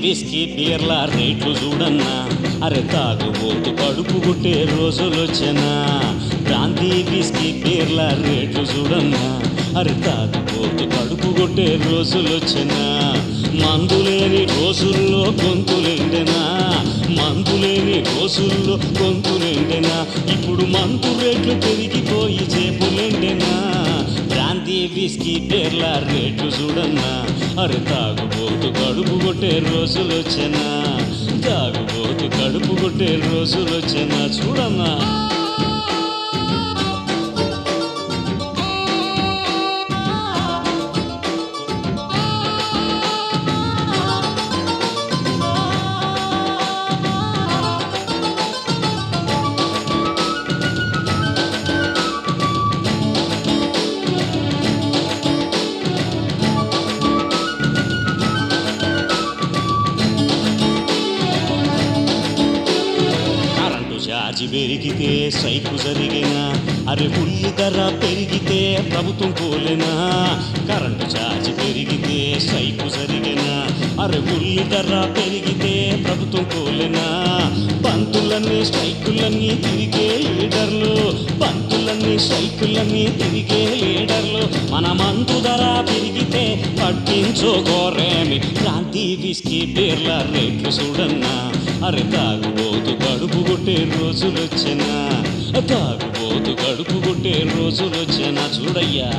whisky Beerla రేట్లు చూడన్నా అరే తాగుబోతు కడుపు కొట్టే రోజులొచ్చనా బ్రాంతి విస్కీ బీర్ల రేట్లు చూడన్నా అరే తాగుబోతు కడుపు కొట్టే రోజులొచ్చనా మందులేని రోజుల్లో గొంతులెండెనా మందులేని రోజుల్లో గొంతులెండెనా ఇప్పుడు మందు రేట్లు పెరిగిపోయి చేపులెండెనా బ్రాంతి విస్కీ పేర్ల రేట్లు చూడన్నా అరే తాగుబోతు కడుపు కొట్టే రోజులొచ్చనా తాగుబోతు కడుపు కొట్టే రోజులొచ్చనా చూడన్నా కరెంటు ఛార్జీ పెరిగితే సైకు జరిగినా అరే ఉల్లి ధర పెరిగితే ప్రభుత్వం పోలేనా కరెంటు ఛార్జీ పెరిగితే సైకు జరిగినా అరే ఉల్లి ధర పెరిగితే ప్రభుత్వం పోలేనా బంతులన్నీ స్ట్రైకులన్నీ తిరిగే లీడర్లు బంతులన్నీ స్ట్రైకులన్నీ తిరిగే లీడర్లు మన మందు ధర పెరిగితే పట్టించుకోరేమి క్రాంతి విస్కీ బీర్ల రేట్లు చూడన్నా అరే తాగుబోతు కడుపు కొట్టే రోజులొచ్చనా తాగుబోతు కడుపు కొట్టే రోజులొచ్చనా చూడయ్యా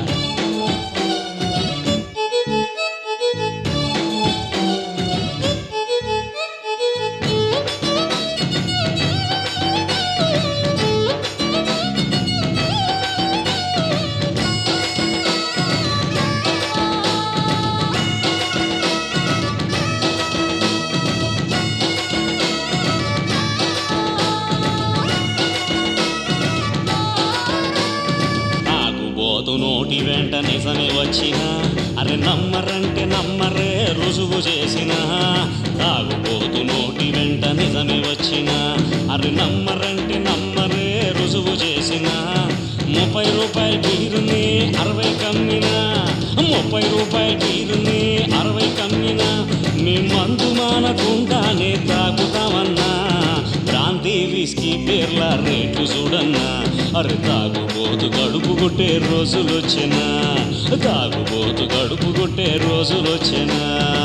తాగుబోతు నోటి వెంట నిజమే వచ్చినా అరే నమ్మరంటే నమ్మరే రుజువు చేసిన తాగుబోతు నోటి వెంట నిజమే వచ్చినా అరే నమ్మరంటే నమ్మరే రుజువు చేసిన ముప్పై రూపాయల బీరుని అరవై కమ్మినా ముప్పై రూపాయల బీరుని అరవై కమ్మినా మేము మందు మానకుండానే తాగుతామన్నా బ్రాంతి విస్కీ పేర్ల రేట్లు చూడన్నా అరే తాగుబోతు గడుపు కొట్టే రోజులొచ్చినా తాగుబోతు గడుపు కొట్టే రోజులొచ్చినా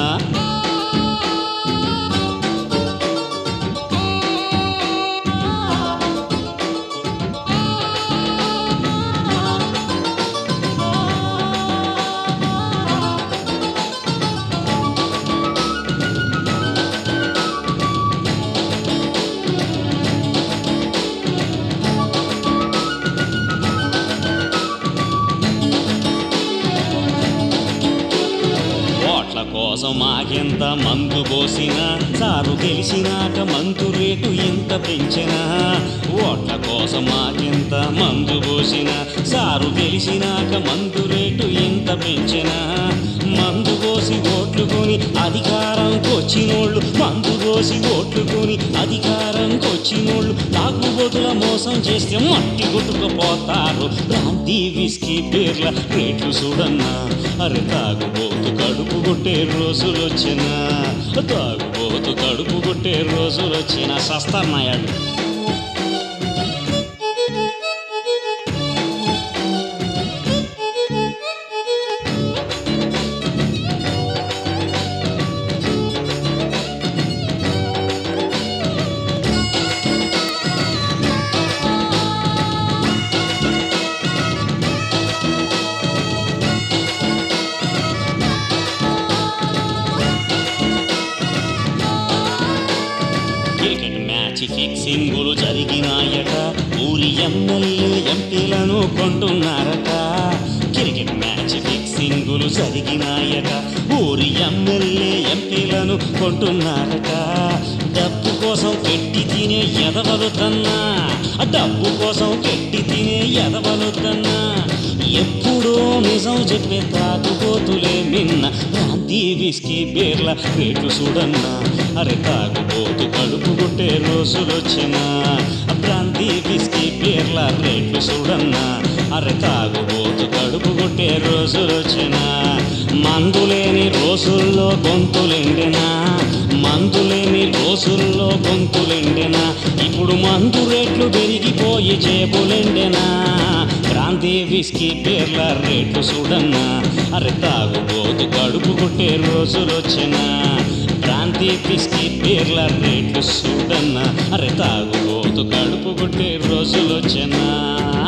ఓట్ల కోసం మాకెంత మందు పోసినా సారు గెలిచినాక మందు రేటు ఎంత పెంచినా ఓట్ల కోసం మాకెంత మందు పోసినా సారు గెలిచినాక మందు రేటు ఎంత పెంచినా మందు పోసి ఓట్లు కొని అధికారంకి వచ్చినోళ్ళు మందు పోసి ఓట్లు కొని అధికారంకి వచ్చినోళ్ళు తాగుబోతుల మోసం చేస్తే మట్టి కొట్టుకుపోతారు ప్రాంతి విస్కీ పేర్ల రేట్లు చూడన్నా అరే తాగుబోతు కడుపు కొట్టే రోజులొచ్చినా తాగుబోతు కడుపు కొట్టే రోజులొచ్చినా సస్తన్నాయాడు క్రికెట్ మ్యాచ్ ఫిక్సింగులు జరిగినాయట ఊరి ఎమ్మెల్యే ఎంపీలను కొంటున్నారట క్రికెట్ మ్యాచ్ ఫిక్సింగులు జరిగినాయట ఊరి ఎమ్మెల్యే ఎంపీలను కొంటున్నారట డబ్బు కోసం పెట్టి తినే ఎదవలుతన్నా డబ్బు కోసం పెట్టి తినే ఎదవలుతన్నా ఎప్పుడో నిజం చెప్పే తాగుబోతులే నిన్న ప్రాంతి విస్కీ బీర్ల రేటు చూడన్నా అరే తాగుబోతు కడుపు కొట్టే రోజులొచ్చినా ప్రాంతి విస్కీ బీర్ల రేట్లు చూడన్నా అరే తాగుబోతు కడుపు కొట్టే రోజులొచ్చినా మందులేని రోజుల్లో గొంతులెండినా మందులేని రోజుల్లో గొంతులెండెనా ఇప్పుడు మందు రేట్లు పెరిగిపోయి జేబులెండెనా క్రాంతి విస్కీ పేర్ల రేట్లు చూడన్నా అరే తాగుబోతు కడుపు కొట్టే రోజులొచ్చినా క్రాంతి విస్కీ పేర్ల రేట్లు చూడన్నా అరే తాగుబోతు కడుపు కొట్టే రోజులొచ్చినా